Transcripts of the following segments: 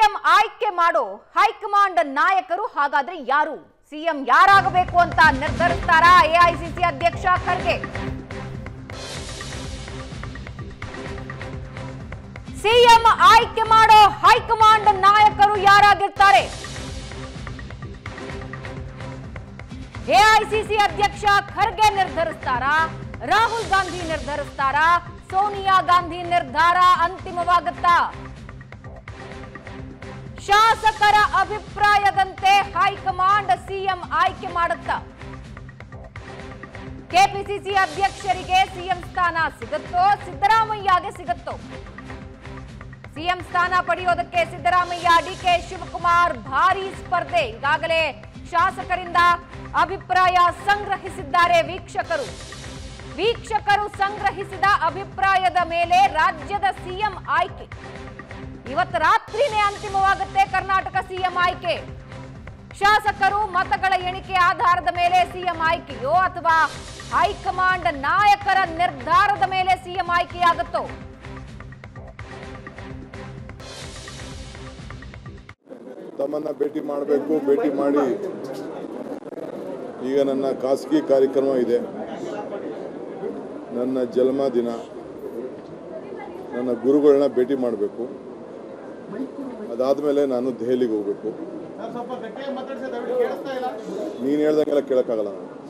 CM ಆಯ್ಕೆ ಮಾಡೋ high command ನಾಯಕರು ಹಾಗಾದ್ರೆ ಯಾರು ಸಿಎಂ ಯಾರಾಗಬೇಕು ಅಂತ ನಿರ್ಧರಿಸ್ತಾರಾ ಎಐಸಿಸಿ ಅಧ್ಯಕ್ಷ ಖರ್ಗೆ ಸಿಎಂ ಆಯ್ಕೆ ಮಾಡೋ ಹೈಕಮಾಂಡ್ ನಾಯಕರು ಯಾರಾಗಿರ್ತಾರೆ ಎಐಸಿಸಿ ಅಧ್ಯಕ್ಷ ಖರ್ಗೆ ನಿರ್ಧರಿಸ್ತಾರಾ ರಾಹುಲ್ ಗಾಂಧಿ ನಿರ್ಧರಿಸ್ತಾರಾ ಸೋನಿಯಾ ಗಾಂಧಿ ನಿರ್ಧಾರ ಅಂತಿಮವಾಗುತ್ತಾ ಶಾಸಕರ ಅಭಿಪ್ರಾಯದಂತೆ ಹೈಕಮಾಂಡ್ ಸಿಎಂ ಆಯ್ಕೆ ಮಾಡುತ್ತಾ ಕೆಪಿಸಿಸಿ ಅಧ್ಯಕ್ಷರಿಗೆ ಸಿಎಂ ಸ್ಥಾನ ಸಿಗುತ್ತೋ ಸಿದ್ದರಾಮಯ್ಯಗೆ ಸಿಗುತ್ತೋ ಸಿಎಂ ಸ್ಥಾನ ಪಡೆಯೋದಕ್ಕೆ ಸಿದ್ದರಾಮಯ್ಯ ಡಿಕೆ ಶಿವಕುಮಾರ್ ಭಾರಿ ಸ್ಪರ್ಧೆ ಈಗಾಗಲೇ ಶಾಸಕರಿಂದ ಅಭಿಪ್ರಾಯ ಸಂಗ್ರಹಿಸಿದ್ದಾರೆ ವೀಕ್ಷಕರು ವೀಕ್ಷಕರು ಸಂಗ್ರಹಿಸಿದ ಅಭಿಪ್ರಾಯದ ಮೇಲೆ ರಾಜ್ಯದ ಸಿಎಂ ಆಯ್ಕೆ ಇವತ್ತು ರಾತ್ರಿನೇ ಅಂತಿಮವಾಗುತ್ತೆ ಕರ್ನಾಟಕ ಸಿಎಂ ಆಯ್ಕೆ ಶಾಸಕರು ಮತಗಳ ಎಣಿಕೆ ಆಧಾರದ ಮೇಲೆ ಸಿಎಂ ಆಯ್ಕೆಯೋ ಅಥವಾ ಹೈಕಮಾಂಡ್ ನಾಯಕರ ನಿರ್ಧಾರದ ಮೇಲೆ ಸಿಎಂ ಆಯ್ಕೆಯಾಗುತ್ತೋ ತಮ್ಮನ್ನ ಭೇಟಿ ಮಾಡಬೇಕು ಭೇಟಿ ಮಾಡಿ ಈಗ ನನ್ನ ಖಾಸಗಿ ಕಾರ್ಯಕ್ರಮ ಇದೆ ನನ್ನ ಜನ್ಮದಿನ ನನ್ನ ಗುರುಗಳನ್ನ ಭೇಟಿ ಮಾಡಬೇಕು ಅದಾದಮೇಲೆ ನಾನು ದೆಹಲಿಗೆ ಹೋಗಬೇಕು ನೀನು ಹೇಳ್ದಂಗೆಲ್ಲ ಕೇಳೋಕ್ಕಾಗಲ್ಲ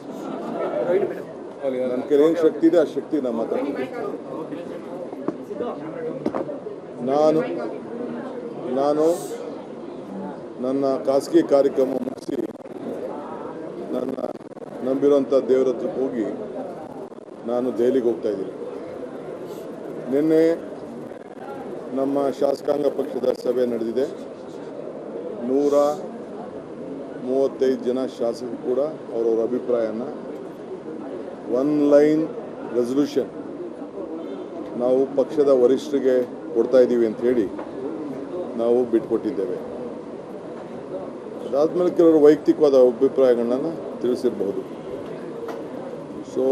ನಾನು ನನ್ನ ಕೈಲಿ ಏನು ಶಕ್ತಿ ಇದೆ ಆ ಶಕ್ತಿ ನಾನು ಮಾತಾಡ್ತೀನಿ ನಾನು ನಾನು ನನ್ನ ಖಾಸಗಿ ಕಾರ್ಯಕ್ರಮ ಮುಗಿಸಿ ನನ್ನ ನಂಬಿರೋಂಥ ದೇವರ ಹತ್ರಕ್ಕೆ ಹೋಗಿ ನಾನು ದೆಹಲಿಗೆ ಹೋಗ್ತಾ ಇದ್ದೀನಿ ನಿನ್ನೆ ನಮ್ಮ ಶಾಸಕಾಂಗ ಪಕ್ಷದ ಸಭೆ ನಡೆದಿದೆ ನೂರ ಮೂವತ್ತೈದು ಜನ ಶಾಸಕರು ಕೂಡ ಅವರವರ ಅಭಿಪ್ರಾಯನ ಒನ್ ಲೈನ್ ರೆಸಲ್ಯೂಷನ್ ನಾವು ಪಕ್ಷದ ವರಿಷ್ಠರಿಗೆ ಕೊಡ್ತಾ ಇದ್ದೀವಿ ಅಂತ ಹೇಳಿ ನಾವು ಬಿಟ್ಕೊಟ್ಟಿದ್ದೇವೆ ಅದಾದ್ಮೇಲೆ ಕೆಲವರು ವೈಯಕ್ತಿಕವಾದ ಅಭಿಪ್ರಾಯಗಳನ್ನ ತಿಳಿಸಿರಬಹುದು ಸೊ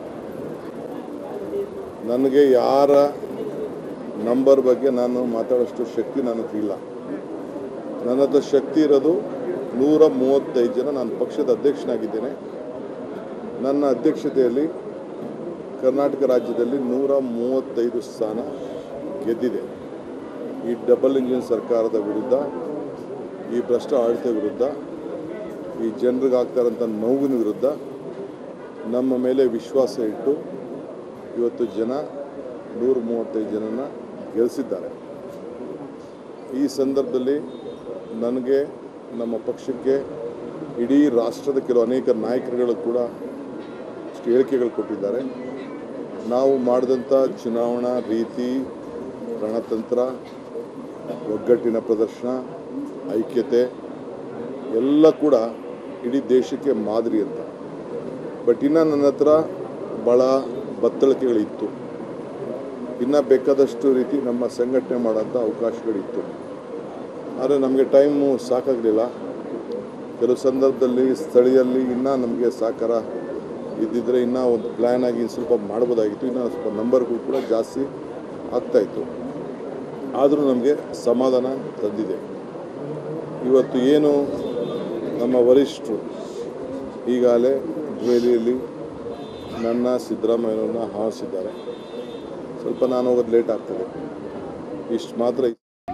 ನನಗೆ ಯಾರ ನಂಬರ್ ಬಗ್ಗೆ ನಾನು ಮಾತಾಡೋಷ್ಟು ಶಕ್ತಿ ನನ್ನ ಹತ್ರ ಇಲ್ಲ ನನ್ನ ಹತ್ರ ಶಕ್ತಿ ಇರೋದು ನೂರ ಮೂವತ್ತೈದು ಜನ ನಾನು ಪಕ್ಷದ ಅಧ್ಯಕ್ಷನಾಗಿದ್ದೇನೆ ನನ್ನ ಅಧ್ಯಕ್ಷತೆಯಲ್ಲಿ ಕರ್ನಾಟಕ ರಾಜ್ಯದಲ್ಲಿ ನೂರ ಮೂವತ್ತೈದು ಸ್ಥಾನ ಗೆದ್ದಿದೆ ಈ ಡಬಲ್ ಇಂಜಿನ್ ಸರ್ಕಾರದ ವಿರುದ್ಧ ಈ ಭ್ರಷ್ಟ ಆಡಳಿತ ವಿರುದ್ಧ ಈ ಜನರಿಗೆ ಆಗ್ತಾರಂಥ ನೋವಿನ ವಿರುದ್ಧ ನಮ್ಮ ಮೇಲೆ ವಿಶ್ವಾಸ ಇಟ್ಟು ಇವತ್ತು ಜನ ನೂರ ಮೂವತ್ತೈದು ಜನನ ಗೆಲ್ಲಿಸಿದ್ದಾರೆ ಈ ಸಂದರ್ಭದಲ್ಲಿ ನನಗೆ ನಮ್ಮ ಪಕ್ಷಕ್ಕೆ ಇಡೀ ರಾಷ್ಟ್ರದ ಕೆಲವು ಅನೇಕ ನಾಯಕರುಗಳು ಕೂಡ ಇಷ್ಟು ಹೇಳಿಕೆಗಳು ಕೊಟ್ಟಿದ್ದಾರೆ ನಾವು ಮಾಡಿದಂಥ ಚುನಾವಣಾ ರೀತಿ ರಣತಂತ್ರ ಒಗ್ಗಟ್ಟಿನ ಪ್ರದರ್ಶನ ಐಕ್ಯತೆ ಎಲ್ಲ ಕೂಡ ಇಡೀ ದೇಶಕ್ಕೆ ಮಾದರಿ ಅಂತ ಬಟ್ ಇನ್ನು ನನ್ನ ಹತ್ರ ಭಾಳ ಬತ್ತಳಿಕೆಗಳಿತ್ತು ಇನ್ನು ಬೇಕಾದಷ್ಟು ರೀತಿ ನಮ್ಮ ಸಂಘಟನೆ ಮಾಡೋಂಥ ಅವಕಾಶಗಳಿತ್ತು ಆದರೆ ನಮಗೆ ಟೈಮು ಸಾಕಾಗಲಿಲ್ಲ ಕೆಲವು ಸಂದರ್ಭದಲ್ಲಿ ಸ್ಥಳೀಯಲ್ಲಿ ಇನ್ನೂ ನಮಗೆ ಸಹಕಾರ ಇದ್ದಿದ್ರೆ ಇನ್ನೂ ಒಂದು ಪ್ಲ್ಯಾನ್ ಆಗಿ ಇನ್ನು ಸ್ವಲ್ಪ ಮಾಡ್ಬೋದಾಗಿತ್ತು ಇನ್ನೂ ಸ್ವಲ್ಪ ನಂಬರ್ಗಳು ಕೂಡ ಜಾಸ್ತಿ ಆಗ್ತಾಯಿತ್ತು ಆದರೂ ನಮಗೆ ಸಮಾಧಾನ ತಂದಿದೆ ಇವತ್ತು ಏನು ನಮ್ಮ ವರಿಷ್ಠರು ಈಗಾಗಲೇ ದೆಹಲಿಯಲ್ಲಿ ನನ್ನ ಸಿದ್ದರಾಮಯ್ಯನವ್ರನ್ನ ಆಹ್ವಾನಿಸಿದ್ದಾರೆ ಸ್ವಲ್ಪ ನಾನು ಹೋಗೋದು ಲೇಟ್ ಆಗ್ತದೆ ಇಷ್ಟು ಮಾತ್ರ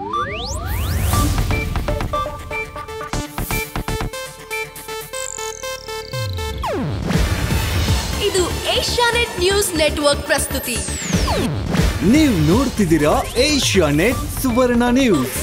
ಇದು ಏಷ್ಯಾನೆಟ್ ನ್ಯೂಸ್ ನೆಟ್ವರ್ಕ್ ಪ್ರಸ್ತುತಿ ನೀವು ನೋಡ್ತಿದ್ದೀರಾ ಏಷ್ಯಾ ನೆಟ್ ಸುವರ್ಣ ನ್ಯೂಸ್